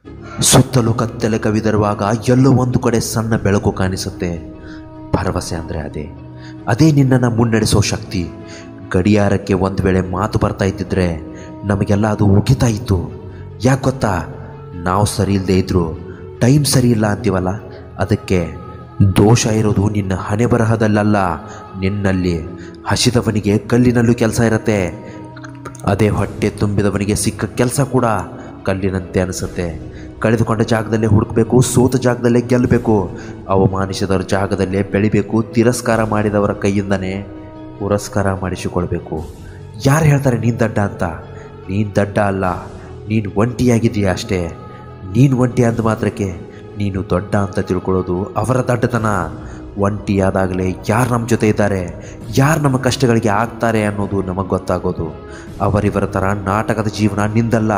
ಸುತ್ತಲೂ ಕತ್ತಲೆ ಕವಿದಿರುವಾಗ ಎಲ್ಲೋ ಒಂದು ಕಡೆ ಸಣ್ಣ ಬೆಳಕು ಕಾಣಿಸುತ್ತೆ ಭರವಸೆ ಅಂದರೆ ಅದೇ ಅದೇ ನಿನ್ನನ್ನು ಮುನ್ನಡೆಸೋ ಶಕ್ತಿ ಗಡಿಯಾರಕ್ಕೆ ಒಂದು ವೇಳೆ ಮಾತು ಬರ್ತಾ ಇದ್ದಿದ್ರೆ ನಮಗೆಲ್ಲ ಅದು ಉಗಿತಾ ಇತ್ತು ಯಾಕೆ ಗೊತ್ತಾ ನಾವು ಸರಿ ಇಲ್ಲದೆ ಇದ್ರು ಟೈಮ್ ಸರಿ ಇಲ್ಲ ಅಂತೀವಲ್ಲ ಅದಕ್ಕೆ ದೋಷ ಇರೋದು ನಿನ್ನ ಹಣೆ ಬರಹದಲ್ಲಲ್ಲ ನಿನ್ನಲ್ಲಿ ಹಸಿದವನಿಗೆ ಕಲ್ಲಿನಲ್ಲೂ ಕೆಲಸ ಇರತ್ತೆ ಅದೇ ಹೊಟ್ಟೆ ತುಂಬಿದವನಿಗೆ ಸಿಕ್ಕ ಕೆಲಸ ಕೂಡ ಕಲ್ಲಿನಂತೆ ಅನಿಸುತ್ತೆ ಕಳೆದುಕೊಂಡ ಜಾಗದಲ್ಲೇ ಹುಡುಕಬೇಕು ಸೋತ ಜಾಗದಲ್ಲೇ ಗೆಲ್ಲಬೇಕು ಅವಮಾನಿಸಿದವರ ಜಾಗದಲ್ಲೇ ಬೆಳಿಬೇಕು ತಿರಸ್ಕಾರ ಮಾಡಿದವರ ಕೈಯಿಂದನೇ ಪುರಸ್ಕಾರ ಮಾಡಿಸಿಕೊಳ್ಬೇಕು ಯಾರು ಹೇಳ್ತಾರೆ ನೀನು ದಡ್ಡ ಅಂತ ನೀನು ದಡ್ಡ ಅಲ್ಲ ನೀನು ಒಂಟಿಯಾಗಿದ್ದೀಯ ಅಷ್ಟೇ ನೀನು ಒಂಟಿ ಅಂದ ಮಾತ್ರಕ್ಕೆ ನೀನು ದೊಡ್ಡ ಅಂತ ತಿಳ್ಕೊಳ್ಳೋದು ಅವರ ದಡ್ಡತನ ಒಂಟಿಯಾದಾಗಲೇ ಯಾರು ನಮ್ಮ ಜೊತೆ ಇದ್ದಾರೆ ಯಾರು ನಮ್ಮ ಕಷ್ಟಗಳಿಗೆ ಆಗ್ತಾರೆ ಅನ್ನೋದು ನಮಗೆ ಗೊತ್ತಾಗೋದು ಅವರಿವರ ಥರ ನಾಟಕದ ಜೀವನ ನಿಂದಲ್ಲ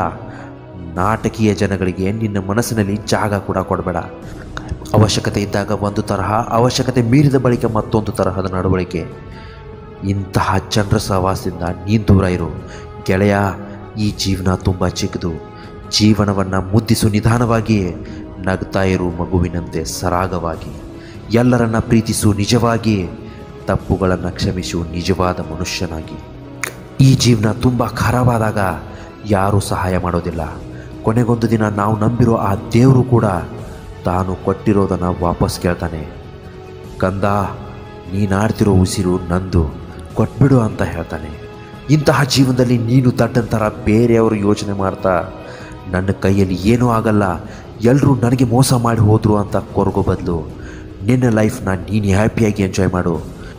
ನಾಟಕೀಯ ಜನಗಳಿಗೆ ನಿನ್ನ ಮನಸ್ಸಿನಲ್ಲಿ ಜಾಗ ಕೂಡ ಕೊಡಬೇಡ ಅವಶ್ಯಕತೆ ಇದ್ದಾಗ ಒಂದು ತರಹ ಅವಶ್ಯಕತೆ ಮೀರಿದ ಬಳಿಕ ಮತ್ತೊಂದು ತರಹದ ನಡವಳಿಕೆ ಇಂತಹ ಜನರ ಸಹವಾಸದಿಂದ ನೀನು ದೂರ ಇರು ಗೆಳೆಯ ಈ ಜೀವನ ತುಂಬ ಚಿಕ್ಕದು ಜೀವನವನ್ನು ಮುದ್ದಿಸು ನಿಧಾನವಾಗಿ ನಗ್ತಾ ಇರು ಮಗುವಿನಂತೆ ಸರಾಗವಾಗಿ ಎಲ್ಲರನ್ನ ಪ್ರೀತಿಸು ನಿಜವಾಗಿ ತಪ್ಪುಗಳನ್ನು ಕ್ಷಮಿಸು ನಿಜವಾದ ಮನುಷ್ಯನಾಗಿ ಈ ಜೀವನ ತುಂಬ ಖರಾಬಾದಾಗ ಯಾರೂ ಸಹಾಯ ಮಾಡೋದಿಲ್ಲ ಕೊನೆಗೊಂದು ದಿನ ನಾವು ನಂಬಿರೋ ಆ ದೇವರು ಕೂಡ ತಾನು ಕೊಟ್ಟಿರೋದನ್ನು ವಾಪಸ್ ಕೇಳ್ತಾನೆ ಕಂದ ನೀನಾಡ್ತಿರೋ ಉಸಿರು ನಂದು ಕೊಟ್ಬಿಡು ಅಂತ ಹೇಳ್ತಾನೆ ಇಂತಹ ಜೀವನದಲ್ಲಿ ನೀನು ದಡ್ಡಂತರ ಬೇರೆಯವರು ಯೋಚನೆ ಮಾಡ್ತಾ ನನ್ನ ಕೈಯಲ್ಲಿ ಏನೂ ಆಗಲ್ಲ ಎಲ್ಲರೂ ನನಗೆ ಮೋಸ ಮಾಡಿ ಹೋದರು ಅಂತ ಕೊರಗೋ ಬದಲು ನಿನ್ನ ಲೈಫ್ನ ನೀನು ಹ್ಯಾಪಿಯಾಗಿ ಎಂಜಾಯ್ ಮಾಡು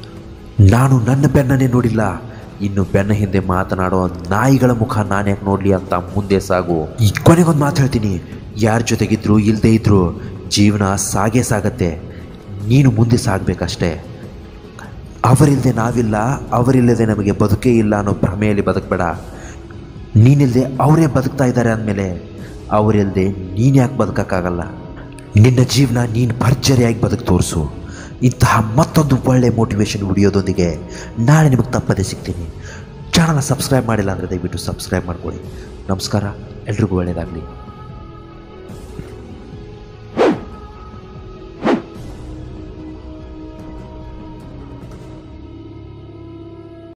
ನಾನು ನನ್ನ ಬೆನ್ನನ್ನೇ ನೋಡಿಲ್ಲ ಇನ್ನು ಬೆನ್ನ ಹಿಂದೆ ಮಾತನಾಡೋ ನಾಯಿಗಳ ಮುಖ ನಾನ್ಯಾಕೆ ನೋಡಲಿ ಅಂತ ಮುಂದೆ ಸಾಗು ಈ ಕೊನೆಗೊಂದು ಮಾತು ಹೇಳ್ತೀನಿ ಯಾರ ಜೊತೆಗಿದ್ರು ಇಲ್ಲದೇ ಇದ್ರು ಜೀವನ ಸಾಗೇ ಸಾಗತ್ತೆ ನೀನು ಮುಂದೆ ಸಾಗಬೇಕಷ್ಟೇ ಅವರಿಲ್ಲದೆ ನಾವಿಲ್ಲ ಅವರಿಲ್ಲದೆ ನಮಗೆ ಬದುಕೇ ಇಲ್ಲ ಅನ್ನೋ ಭ್ರಮೆಯಲ್ಲಿ ಬದುಕಬೇಡ ನೀನಿಲ್ಲದೆ ಅವರೇ ಬದುಕ್ತಾ ಇದ್ದಾರೆ ಅಂದಮೇಲೆ ಅವರಿಲ್ಲದೆ ನೀನು ಯಾಕೆ ಬದುಕೋಕ್ಕಾಗಲ್ಲ ನಿನ್ನ ಜೀವನ ನೀನು ಭರ್ಜರಿಯಾಗಿ ಬದುಕು ತೋರಿಸು ಇಂತಹ ಮತ್ತೊಂದು ಒಳ್ಳೆ ಮೋಟಿವೇಶನ್ ವಿಡಿಯೋದೊಂದಿಗೆ ನಾಳೆ ನಿಮಗೆ ತಪ್ಪದೇ ಸಿಗ್ತೀನಿ ಚಾನಲ್ನ ಸಬ್ಸ್ಕ್ರೈಬ್ ಮಾಡಿಲ್ಲ ಅಂದರೆ ದಯವಿಟ್ಟು ಸಬ್ಸ್ಕ್ರೈಬ್ ಮಾಡ್ಕೊಳ್ಳಿ ನಮಸ್ಕಾರ ಎಲ್ರಿಗೂ ಒಳ್ಳೆಯದಾಗಲಿ